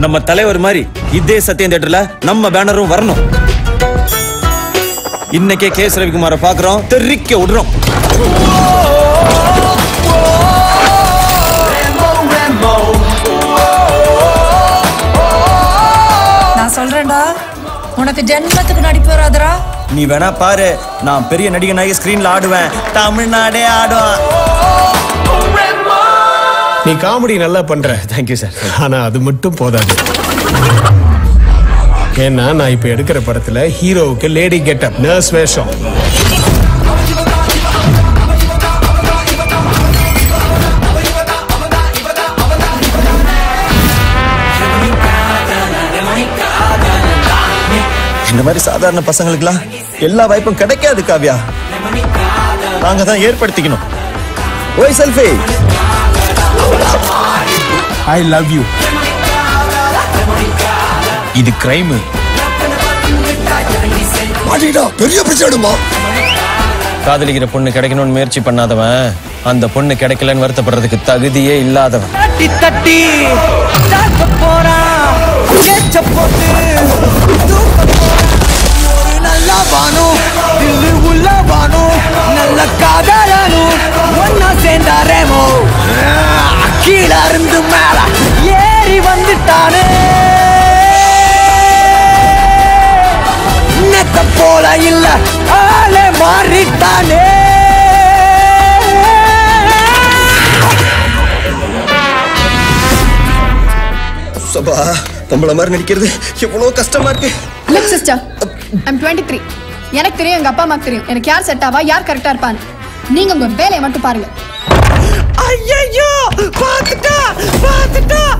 நம்ம தலைவர் மாதிரி இதே சத்தியம் தேட்டர்ல நம்ம பேனரும் வரணும் இன்னைக்கே கேஸ் ரவிக்குமாரை பாக்குறோம் தெரிக்க விடுறோம் நான் சொல்றேன்டா உனக்கு ஜென்மத்துக்கு நடிப்பு வராதுடா நீ வேணா பாரு நான் பெரிய நடிகனாகி ஸ்கிரீன்ல ஆடுவேன் தமிழ்நாடே ஆடுவேன் நீ காமெடி நல்லா பண்ற தேங்க்யூ சார் ஆனா அது மட்டும் போதாது ஏன்னா நான் இப்ப எடுக்கிற படத்துல ஹீரோவுக்கு லேடி கெட்டப் நர்ஸ் வேஷம் இந்த மாதிரி சாதாரண பசங்களுக்குலாம் எல்லா வாய்ப்பும் கிடைக்காது காவ்யா நாங்க தான் ஏற்படுத்திக்கணும் ஓய் செல்ஃபி ஐ லவ் யூ இது கிரைம் பெரிய பிரச்சனைமா காதலிக்கிற பொண்ணு கிடைக்கணும்னு முயற்சி பண்ணாதவன் அந்த பொண்ணு கிடைக்கலன்னு வருத்தப்படுறதுக்கு தகுதியே இல்லாதவன் தட்டி தட்டி தாக்க போறான் கேச்ச போட்டு தூக்க போறான். ஒரு நல்ல வானும் தில்லு உள்ள வானும் நல்ல காதலனும் ஒன்னா சேர்ந்தாரேமோ கீழ இருந்து மேல ஏறி வந்துட்டானே நெத்த போல இல்ல ஆளே மாறிட்டானே சபா நம்மள மாதிரி நடிக்கிறது எவ்வளவு கஷ்டமா இருக்கு look sister I'm twenty three எனக்கு தெரியும் எங்க அப்பா அம்மாக்கு தெரியும் எனக்கு யார் செட் ஆவா யார் கரெக்டா இருப்பான்னு நீங்க உங்க வேலையை மட்டும் பாருங்க ஐயோ பாத்துட்டா பாத்துட்டா